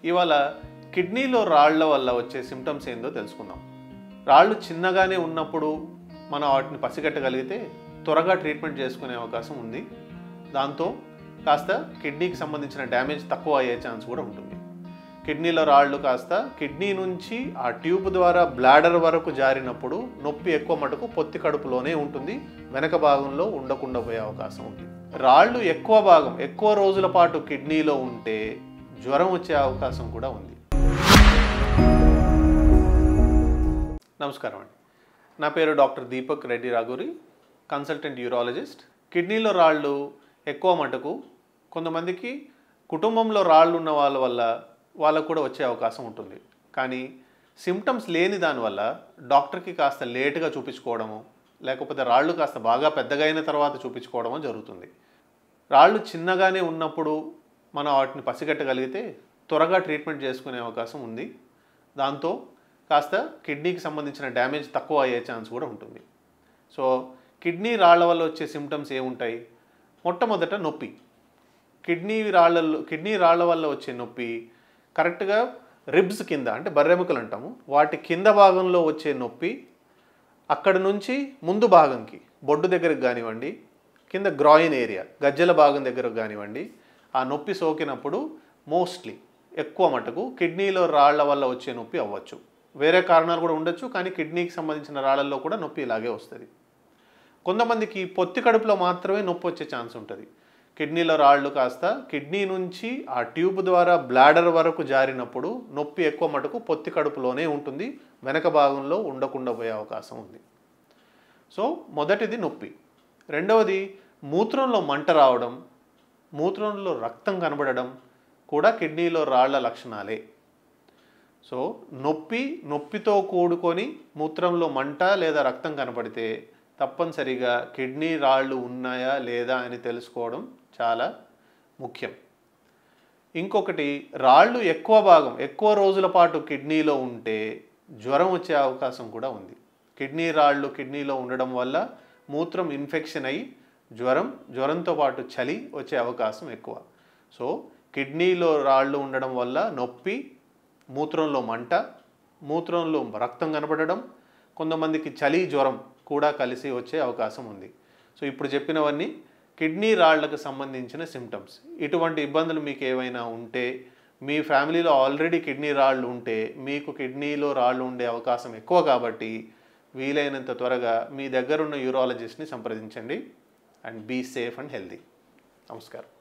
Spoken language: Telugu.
ఇవాళ కిడ్నీలో రాళ్ల వల్ల వచ్చే సిమ్టమ్స్ ఏందో తెలుసుకుందాం రాళ్ళు చిన్నగానే ఉన్నప్పుడు మనం వాటిని పసిగట్టగలిగితే త్వరగా ట్రీట్మెంట్ చేసుకునే అవకాశం ఉంది దాంతో కాస్త కిడ్నీకి సంబంధించిన డ్యామేజ్ తక్కువ అయ్యే ఛాన్స్ కూడా ఉంటుంది కిడ్నీలో రాళ్ళు కాస్త కిడ్నీ నుంచి ఆ ట్యూబ్ ద్వారా బ్లాడర్ వరకు జారినప్పుడు నొప్పి ఎక్కువ మటుకు పొత్తి కడుపులోనే ఉంటుంది వెనక భాగంలో ఉండకుండా పోయే అవకాశం ఉంది రాళ్ళు ఎక్కువ భాగం ఎక్కువ రోజుల పాటు కిడ్నీలో ఉంటే జ్వరం వచ్చే అవకాశం కూడా ఉంది నమస్కారం అండి నా పేరు doctor Deepak Reddy Raguri consultant urologist కిడ్నీలో రాళ్ళు ఎక్కువ మటుకు కొంతమందికి కుటుంబంలో రాళ్ళు ఉన్న వాళ్ళ వల్ల వాళ్ళకు కూడా వచ్చే అవకాశం ఉంటుంది కానీ సిమ్టమ్స్ లేని దానివల్ల డాక్టర్కి కాస్త లేటుగా చూపించుకోవడము లేకపోతే రాళ్ళు కాస్త బాగా పెద్దగా అయిన తర్వాత చూపించుకోవడము జరుగుతుంది రాళ్ళు చిన్నగానే ఉన్నప్పుడు మనం వాటిని పసిగట్టగలిగితే త్వరగా ట్రీట్మెంట్ చేసుకునే అవకాశం ఉంది దాంతో కాస్త కిడ్నీకి సంబంధించిన డ్యామేజ్ తక్కువ అయ్యే ఛాన్స్ కూడా ఉంటుంది సో కిడ్నీ రాళ్ల వల్ల వచ్చే సిమ్టమ్స్ ఏముంటాయి మొట్టమొదట నొప్పి కిడ్నీ రాళ్ళల్లో కిడ్నీ రాళ్ల వల్ల వచ్చే నొప్పి కరెక్ట్గా రిబ్స్ కింద అంటే బర్రెముకలు అంటాము వాటి కింద భాగంలో వచ్చే నొప్పి అక్కడ నుంచి ముందు భాగంకి బొడ్డు దగ్గరకు కానివ్వండి కింద గ్రాయిన్ ఏరియా గజ్జల భాగం దగ్గరకు కానివ్వండి ఆ నొప్పి సోకినప్పుడు మోస్ట్లీ ఎక్కువ మటుకు కిడ్నీలో రాళ్ల వల్ల వచ్చే నొప్పి అవ్వచ్చు వేరే కారణాలు కూడా ఉండొచ్చు కానీ కిడ్నీకి సంబంధించిన రాళ్ళల్లో కూడా నొప్పి ఇలాగే వస్తుంది కొంతమందికి పొత్తి కడుపులో మాత్రమే నొప్పి వచ్చే ఛాన్స్ ఉంటుంది కిడ్నీలో రాళ్ళు కాస్త కిడ్నీ నుంచి ఆ ట్యూబ్ ద్వారా బ్లాడర్ వరకు జారినప్పుడు నొప్పి ఎక్కువ మటుకు పొత్తి కడుపులోనే ఉంటుంది వెనక భాగంలో ఉండకుండా పోయే అవకాశం ఉంది సో మొదటిది నొప్పి రెండవది మూత్రంలో మంట రావడం మూత్రంలో రక్తం కనబడడం కూడా కిడ్నీలో రాళ్ల లక్షణాలే సో నొప్పి నొప్పితో కూడుకొని మూత్రంలో మంట లేదా రక్తం కనపడితే తప్పనిసరిగా కిడ్నీ రాళ్ళు ఉన్నాయా లేదా అని తెలుసుకోవడం చాలా ముఖ్యం ఇంకొకటి రాళ్ళు ఎక్కువ భాగం ఎక్కువ రోజుల పాటు కిడ్నీలో ఉంటే జ్వరం వచ్చే అవకాశం కూడా ఉంది కిడ్నీ రాళ్ళు కిడ్నీలో ఉండడం వల్ల మూత్రం ఇన్ఫెక్షన్ అయ్యి జ్వరం జ్వరంతో పాటు చలి వచ్చే అవకాశం ఎక్కువ సో కిడ్నీలో రాళ్ళు ఉండడం వల్ల నొప్పి మూత్రంలో మంట మూత్రంలో రక్తం కనపడడం కొంతమందికి చలి జ్వరం కూడా కలిసి వచ్చే అవకాశం ఉంది సో ఇప్పుడు చెప్పినవన్నీ కిడ్నీ రాళ్లకు సంబంధించిన సిమ్టమ్స్ ఇటువంటి ఇబ్బందులు మీకు ఏవైనా ఉంటే మీ ఫ్యామిలీలో ఆల్రెడీ కిడ్నీ రాళ్ళు ఉంటే మీకు కిడ్నీలో రాళ్ళు ఉండే అవకాశం ఎక్కువ కాబట్టి వీలైనంత త్వరగా మీ దగ్గరున్న యూరాలజిస్ట్ని సంప్రదించండి and be safe and healthy నమస్కారం